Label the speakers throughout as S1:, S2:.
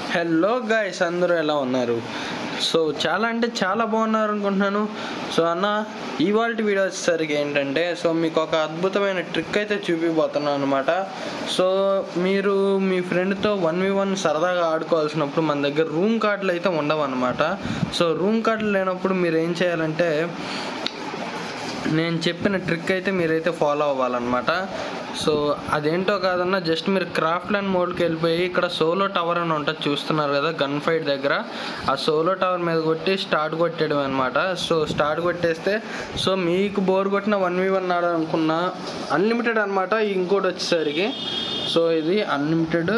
S1: hello guys అందరూ ఎలా ఉన్నారు సో చాలా అంటే చాలా బాగున్నారు అనుకుంటున్నాను సో అన్న ఇవాళ వీడియో వచ్చేసరికి ఏంటంటే సో మీకు ఒక అద్భుతమైన ట్రిక్ అయితే చూపిపోతున్నాను అనమాట సో మీరు మీ ఫ్రెండ్తో వన్ వి వన్ సరదాగా ఆడుకోవాల్సినప్పుడు మన దగ్గర రూమ్ కార్డులు అయితే ఉండవు అనమాట సో రూమ్ కార్డులు లేనప్పుడు మీరు ఏం చేయాలంటే నేను చెప్పిన ట్రిక్ అయితే మీరైతే ఫాలో అవ్వాలన్నమాట సో అదేంటో కాదన్నా జస్ట్ మీరు క్రాఫ్ట్ ల్యాండ్ మోడ్కి వెళ్ళిపోయి ఇక్కడ సోలో టవర్ అని ఉంటుంది చూస్తున్నారు కదా గన్ ఫైట్ దగ్గర ఆ సోలో టవర్ మీద కొట్టి స్టార్ట్ కొట్టేయడం అనమాట సో స్టార్ట్ కొట్టేస్తే సో మీకు బోర్ కొట్టిన వన్ వి వన్ ఆడాలనుకున్న అన్లిమిటెడ్ అనమాట ఇంకోటి వచ్చేసరికి సో ఇది అన్లిమిటెడ్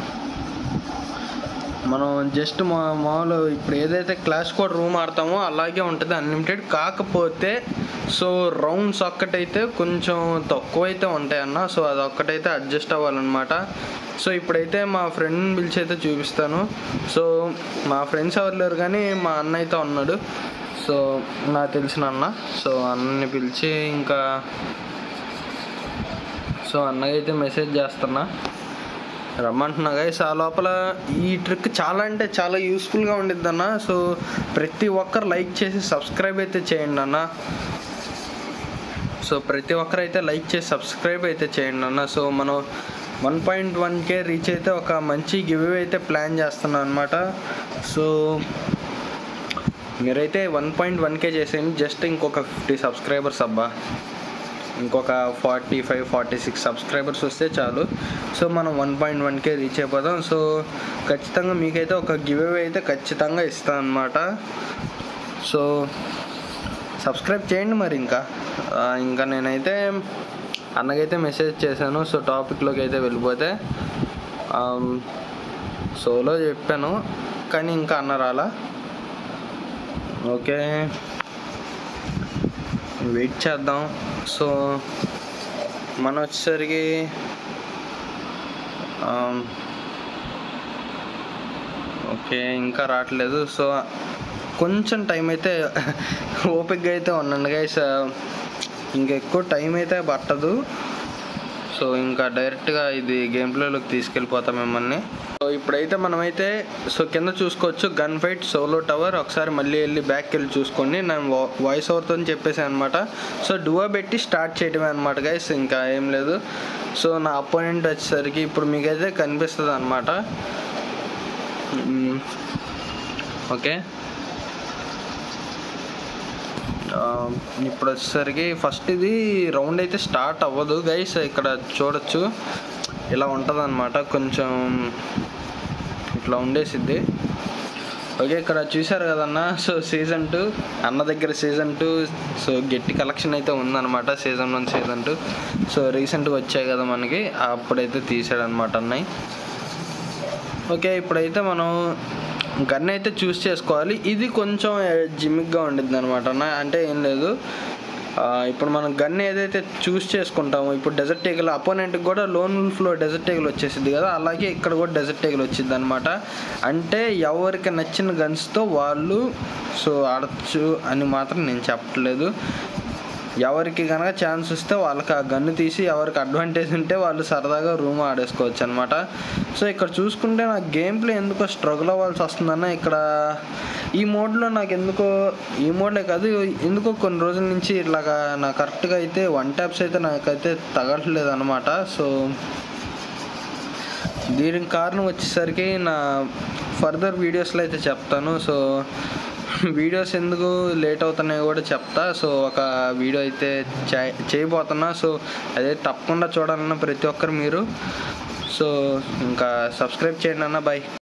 S1: మనం జస్ట్ మా మామూలు ఇప్పుడు ఏదైతే క్లాస్ కోడ్ రూమ్ ఆడతామో అలాగే ఉంటుంది అన్లిమిటెడ్ కాకపోతే సో రౌండ్స్ ఒక్కటైతే కొంచెం తక్కువ అయితే ఉంటాయన్న సో అది ఒక్కటైతే అడ్జస్ట్ అవ్వాలన్నమాట సో ఇప్పుడైతే మా ఫ్రెండ్ని పిలిచి అయితే చూపిస్తాను సో మా ఫ్రెండ్స్ ఎవరు లేరు కానీ మా అన్న అయితే ఉన్నాడు సో నాకు తెలిసిన అన్న సో అన్నని పిలిచి ఇంకా సో అన్నకైతే మెసేజ్ చేస్తున్నా రమ్మంటున్నా గైస్ ఆ లోపల ఈ ట్రిక్ చాలా అంటే చాలా యూస్ఫుల్గా ఉండిద్ది అన్న సో ప్రతి ఒక్కరు లైక్ చేసి సబ్స్క్రైబ్ అయితే చేయండి అన్న సో ప్రతి ఒక్కరు అయితే లైక్ చేసి సబ్స్క్రైబ్ అయితే చేయండి అన్న సో మనం one point one K reach అయితే ఒక మంచి గివ్ అయితే ప్లాన్ చేస్తున్నాం అనమాట సో మీరైతే వన్ పాయింట్ వన్ కే చేసేయండి జస్ట్ ఇంకొక ఫిఫ్టీ సబ్స్క్రైబర్స్ అబ్బా ఇంకొక forty five forty six subscribers వస్తే చాలు సో మనం వన్ పాయింట్ వన్కే రీచ్ అయిపోతాం సో ఖచ్చితంగా మీకైతే ఒక గివ్ అవే అయితే ఖచ్చితంగా ఇస్తాను అనమాట సో సబ్స్క్రైబ్ చేయండి మరి ఇంకా ఆ, ఇంకా నేనైతే అన్నకైతే మెసేజ్ చేశాను సో టాపిక్లోకి అయితే వెళ్ళిపోతే సోలో చెప్పాను కానీ ఇంకా అన్న రాలా ఓకే వెయిట్ చేద్దాం సో మన వచ్చేసరికి ఆమ్, ఓకే ఇంకా రావట్లేదు సో కొంచెం టైం అయితే ఓపిక్గా అయితే ఉండండి గైస్ ఇంకా ఎక్కువ టైం అయితే పట్టదు సో ఇంకా డైరెక్ట్గా ఇది గేమ్ ప్లేలోకి తీసుకెళ్ళిపోతాం మిమ్మల్ని సో ఇప్పుడైతే మనమైతే సో కింద చూసుకోవచ్చు గన్ ఫైట్ సోలో టవర్ ఒకసారి మళ్ళీ వెళ్ళి బ్యాక్ వెళ్ళి చూసుకోండి నేను వాయిస్ ఓవర్తో చెప్పేసాను అనమాట సో డువా పెట్టి స్టార్ట్ చేయడమే అనమాట గైస్ ఇంకా ఏం లేదు సో నా అపోనెంట్ వచ్చేసరికి ఇప్పుడు మీకైతే కనిపిస్తుంది అనమాట ఓకే ఆ, ఇప్పుడు వచ్చేసరికి ఫస్ట్ ఇది రౌండ్ అయితే స్టార్ట్ అవ్వదు గైస్ ఇక్కడ చూడొచ్చు ఇలా ఉంటుంది కొంచెం ఇట్లా ఉండేసిద్ది ఓకే ఇక్కడ చూశారు కదన్న సో సీజన్ టూ అన్న దగ్గర సీజన్ టూ సో గట్టి కలెక్షన్ అయితే ఉందన్నమాట season one season two so రీసెంట్గా వచ్చాయి కదా మనకి అప్పుడైతే తీసాడనమాట అన్నయ్య ఓకే ఇప్పుడైతే మనం గన్ అయితే చూస్ చేసుకోవాలి ఇది కొంచెం జిమ్మిక్గా ఉండిద్ది అనమాట అంటే ఏం లేదు ఆ, ఇప్పుడు మనం గన్ ఏదైతే చూస్ చేసుకుంటామో ఇప్పుడు డెజర్ట్ టేగల్ అపోనెంట్కి కూడా లోన్ ఫ్లో డెజర్ట్ టేగల్ వచ్చేసింది కదా అలాగే ఇక్కడ కూడా డెజర్ట్ టేగల్ వచ్చింది అనమాట అంటే ఎవరికి నచ్చిన గన్స్తో వాళ్ళు సో ఆడచ్చు అని మాత్రం నేను చెప్పట్లేదు ఎవరికి కనుక ఛాన్స్ వస్తే వాళ్ళకి ఆ గన్ను తీసి ఎవరికి అడ్వాంటేజ్ ఉంటే వాళ్ళు సరదాగా రూమ్ ఆడేసుకోవచ్చు అనమాట సో ఇక్కడ చూసుకుంటే నాకు గేమ్ ప్లే ఎందుకో స్ట్రగుల్ అవ్వాల్సి వస్తుందన్న ఇక్కడ ఈ మోడ్లో నాకు ఎందుకో ఈ మోడ్లే కాదు ఎందుకో కొన్ని రోజుల నుంచి ఇట్లాగా నాకు కరెక్ట్గా అయితే వన్ ట్యాప్స్ అయితే నాకైతే తగలట్లేదు అనమాట సో దీనికి కారణం వచ్చేసరికి నా ఫర్దర్ వీడియోస్లో అయితే చెప్తాను సో వీడియోస్ ఎందుకు లేట్ అవుతున్నాయో కూడా చెప్తా సో ఒక వీడియో అయితే చే- చేయబోతున్నా సో అదే తప్పకుండా చూడాలన్న ప్రతి ఒక్కరు మీరు సో ఇంకా సబ్స్క్రైబ్ చేయండి అన్న బాయ్